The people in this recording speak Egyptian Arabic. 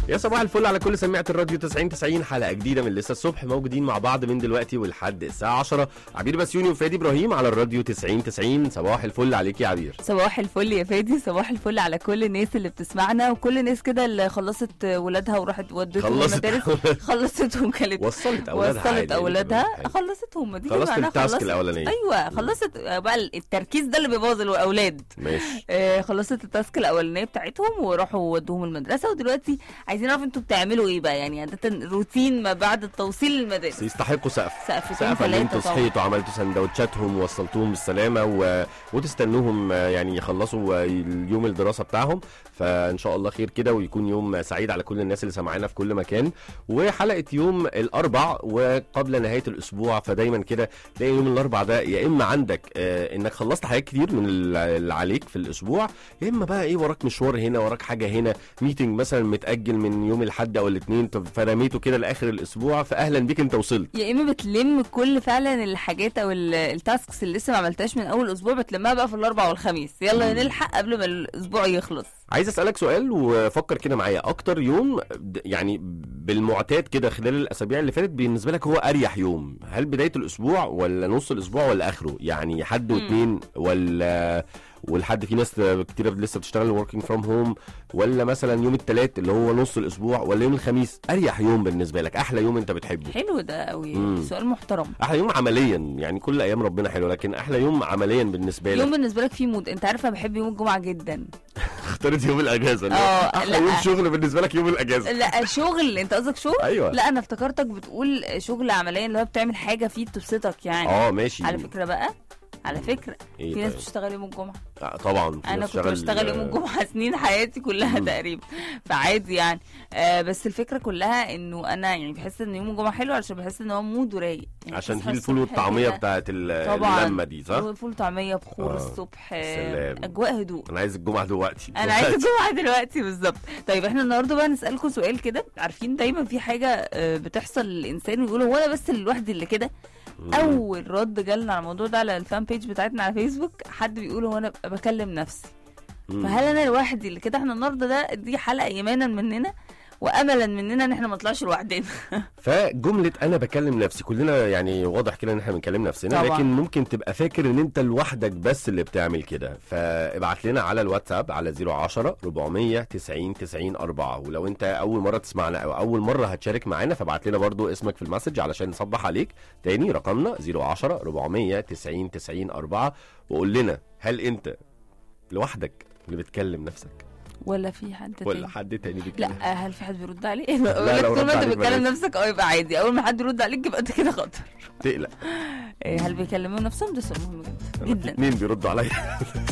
يا صباح الفل على كل سماعة الراديو 90 90 حلقة جديدة من لسه الصبح موجودين مع بعض من دلوقتي ولحد الساعة 10 عبير بسيوني وفادي ابراهيم على الراديو 90 90 صباح الفل عليك يا عبير صباح الفل يا فادي صباح الفل على كل الناس اللي بتسمعنا وكل الناس كده اللي خلصت ولادها وراحت ودتهم خلصت المدارس خلصتهم كانت وصلت أولادها عادي. وصلت اولادها حلو. خلصتهم دي خلصت معناها التاسك خلصت. الأولانية. ايوه خلصت بقى التركيز ده اللي بيبوظ الاولاد ماشي آه، خلصت التاسك الاولانيه بتاعتهم وراحوا ودوهم المدرسه ودلوقتي عايزين نعرف انتوا بتعملوا ايه بقى يعني عاده روتين ما بعد التوصيل للمدارس بس يستحقوا سقف سقفتين سقف ان انتوا ثلاثه طبعا صحيتوا عملتوا سندوتشاتهم ووصلتوهم بالسلامة و... وتستنوهم آه، يعني يخلصوا آه، اليوم الدراسة بتاعهم فان شاء الله خير كده ويكون يوم سعيد على كل الناس اللي سمعانا في كل مكان وحلقة يوم الاربع وقبل نهاية الاسبوع فدايما كده تلاقي يوم الاربع ده يا اما عندك آه، انك خلصت حاجات كتير من ال- اللي عليك في الاسبوع يا اما بقى ايه وراك مشوار هنا وراك حاجة هنا ميتنج مثلا متأجل من يوم الاحد او الاثنين طب فرميته كده لاخر الاسبوع فاهلا بيك انت وصلت يا اما بتلم كل فعلا الحاجات او ال- التاسكس اللي لسه ما عملتهاش من اول اسبوع بتلمها بقى في الاربع والخميس يلا مم. نلحق قبل ما الاسبوع يخلص عايز اسالك سؤال وفكر كده معايا اكتر يوم د- يعني بالمعتاد كده خلال الاسابيع اللي فاتت بالنسبه لك هو اريح يوم هل بدايه الاسبوع ولا نص الاسبوع ولا اخره يعني حد مم. واثنين ولا والحد في ناس كتير لسه بتشتغل working فروم هوم ولا مثلا يوم الثلاث اللي هو نص الاسبوع ولا يوم الخميس اريح يوم بالنسبه لك احلى يوم انت بتحبه حلو ده قوي مم. سؤال محترم احلى يوم عمليا يعني كل ايام ربنا حلو لكن احلى يوم عمليا بالنسبه يوم لك بالنسبه لك فيه مود انت عارف انا بحب يوم الجمعه جدا اختارت يوم الاجازه اللي هو اه احلى لا. يوم شغل بالنسبه لك يوم الاجازه لا شغل انت قصدك شغل ايوه لا انا افتكرتك بتقول شغل عمليا اللي هو بتعمل حاجه فيه تبسطك يعني اه ماشي على فكره بقى على فكره إيه في ناس طيب؟ بتشتغل يوم الجمعه آه، طبعا في انا ناس كنت شغال- بشتغل يوم الجمعه سنين حياتي كلها مم. تقريبا فعادي يعني آه بس الفكره كلها انه انا يعني بحس ان يوم الجمعه حلو علشان بحس ان هو مود ورايق يعني عشان تصحى في الفول الصبح والطعميه كده. بتاعت ال- طبعا اللمه دي صح؟ فول وطعميه بخور آه. الصبح آه، سلام. اجواء هدوء انا عايز الجمعه دلوقتي انا عايزه الجمعه دلوقتي بالظبط طيب احنا النهارده بقى نسالكم سؤال كده عارفين دايما في حاجه آه، بتحصل للانسان ويقول هو انا بس اللي لوحدي اللي كده مم. اول رد جالنا على الموضوع ده على الفان بيج بتاعتنا على فيسبوك حد بيقول هو انا ببقى بكلم نفسي مم. فهل انا لوحدي اللي كده احنا النهارده ده دي حلقه ايمانا مننا واملا مننا ان احنا ما نطلعش لوحدنا فجمله انا بكلم نفسي كلنا يعني واضح كده ان احنا بنكلم نفسنا طبعا. لكن ممكن تبقى فاكر ان انت لوحدك بس اللي بتعمل كده فابعت لنا على الواتساب على 010 400 90 90 4 ولو انت اول مره تسمعنا او اول مره هتشارك معانا فابعت لنا برضو اسمك في المسج علشان نصبح عليك تاني رقمنا 010 400 90 90 4 وقول لنا هل انت لوحدك اللي بتكلم نفسك ولا في حد ولا تاني حد تاني بيكلم لا هل في حد بيرد عليك؟ لا، لو طول رد ما انت عليك بتكلم بلاش. نفسك اه يبقى عادي اول ما حد يرد عليك يبقى انت كده خطر تقلق إيه، هل بيكلموا نفسهم ده سؤال مهم جدا أنا في جدا اتنين بيردوا عليا